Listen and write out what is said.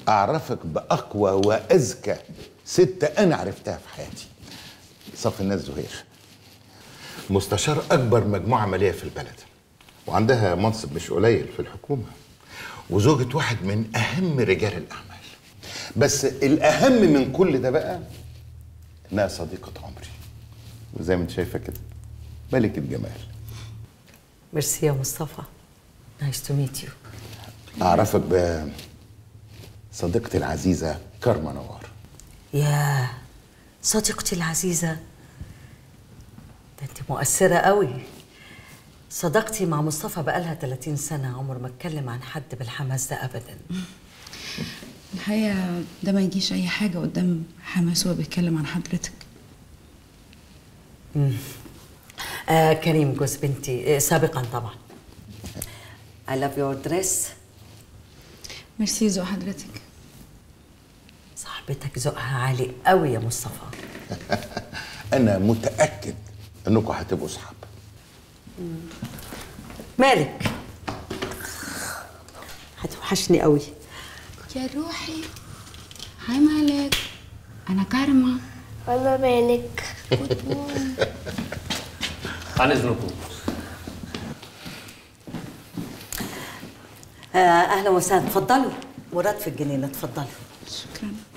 اعرفك باقوى واذكى ست انا عرفتها في حياتي صف الناس زهير مستشار اكبر مجموعه ماليه في البلد وعندها منصب مش قليل في الحكومه وزوجة واحد من اهم رجال الاعمال بس الاهم من كل ده بقى انها صديقه عمري وزي ما انت شايفه كده ملكه جمال ميرسي يا مصطفى نايس تو ميت يو اعرفك بصديقتي العزيزه كارما نوار يا صديقتي العزيزة ده انت مؤثرة قوي صداقتي مع مصطفى بقالها 30 سنة عمر ما اتكلم عن حد بالحماس ده أبدا الحقيقة ده ما يجيش أي حاجة قدام حماس وهو بيتكلم عن حضرتك آه كريم جوز بنتي آه سابقا طبعا I love your dress ميرسي ذوق حضرتك صاحبتك ذوقها عالي قوي يا مصطفى انا متاكد انكم هتبقوا اصحاب مالك هتوحشني قوي يا روحي هاي مالك أنا كارما أنا مالك عن اذنكم آه اهلا وسهلا اتفضلوا مراد في الجنينه اتفضلوا شكرا